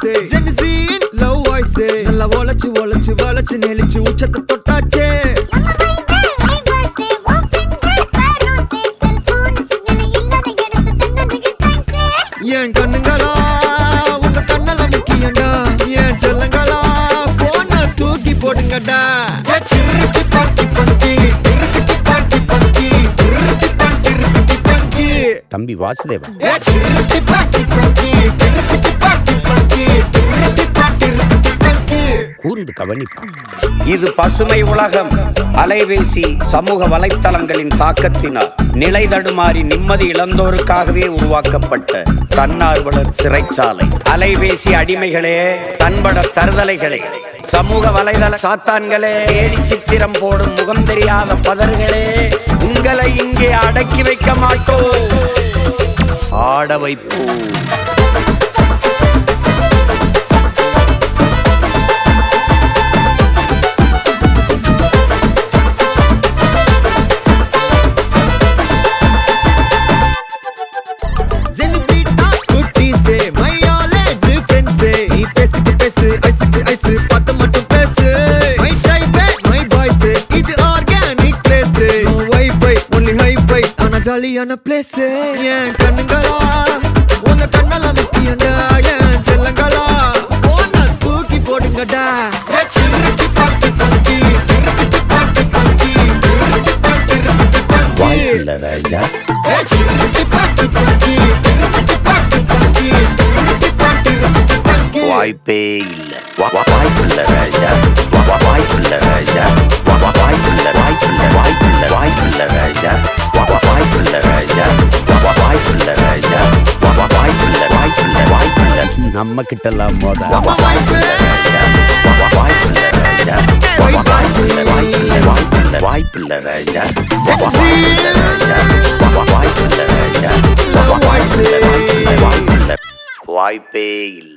Voice ஜென்சியின் love voice நல்லா ஒளச்சு ஒளச்சு வளைச்சு நெளிச்சு உச்சத்தை தொட்டாச்சே என் கண்ணுங்களா உங்க கண்ணல முக்கியண்டா என் செல்லங்களா போன தூக்கி போடுங்கடா ஏ சிரிச்சு பாட்டி பங்கி சிரிச்சு பாட்டி பங்கி சிரிச்சு பாட்டி ரிக்கி பங்கி தம்பி வாசுதேவா ஏ சிரிச்சு பாட்டி பங்கி சிரிச்சு பாட்டி பங்கி சிரிச்சு பாட்டி ரிக்கி பங்கி கூர்ந்து கவனிப்பான் இது பசுமை உலகம் அலைபேசி சமூக வலைத்தளங்களின் தாக்கத்தினால் நிலை தடுமாறி நிம்மதி இழந்தோருக்காகவே உருவாக்கப்பட்ட தன்னார்வலர் சிறைச்சாலை அலைபேசி அடிமைகளே தன்பட தருதலைகளே சமூக வலைதள சாத்தான்களே ஏடி சித்திரம் போடும் முகம் தெரியாத பதர்களே உங்களை இங்கே அடக்கி வைக்க மாட்டோம் ஆட வைப்போம் ஜெனிபீட்டா குட்டீஸே, my knowledge friendsே. நீ பேசிட்டு பேசு, ஐஸுக்கு ஐஸு, பார்த்து மட்டும் பேசு. My type, my boys, இது organic place. No Wi-Fi, only hi-fi, ஆனா ஜாலியான place. என் கண்ணுங்களா, உங்க கண்ணால முக்கியம்டா. என் செல்லங்களா, phone அ தூக்கி போடுங்கடா. ஏ, சிரிச்சு பாட்டு பங்கி, சிரிச்சு பாட்டு பங்கி, சிரிச்சு பாட்டு ரிப்பிட்டு பங்கி. வாய்ப்புள்ள ராஜா ஏ, சிரிச்சு பாட்டு பங்கி, சிரிச்சு பாட்டு பங்கி, சிரிச்சு பாட்டு ரிப்பிட்டு பங்கி. வாய்ப்பே இல்ல வா- வா- வாய்ப்புள்ள ராஜா வா- வா- வாய்ப்புள்ள ராஜா வா- வா- வாய்ப்புள்ள வாய்ப்புள்ள வாய்ப்புள்ள வாய்ப்புள்ள ராஜா வா- வா- வாய்ப்புள்ள ராஜா வா- வா- வாய்ப்புள்ள ராஜா வா- வா- வாய்ப்புள்ள வாய்ப்புள்ள வாய்ப்புள்ள நம்ம கிட்டலாம் மோத நம்ம வாய்ப்பு. வா- வா- வாய்ப்புள்ள ராஜா வா- வா- வாய்ப்புள்ள வாய்ப்புள்ள வாய்ப்புள்ள வாய்ப்புள்ள ராஜா வா- வா- வாய்ப்புள்ள ராஜா வா- வா- வாய்ப்புள்ள ராஜா வா- வா- வாய்ப்புள்ள வாய்ப்புள்ள வாய்ப்புள்ள வாய்ப்பே இல்லை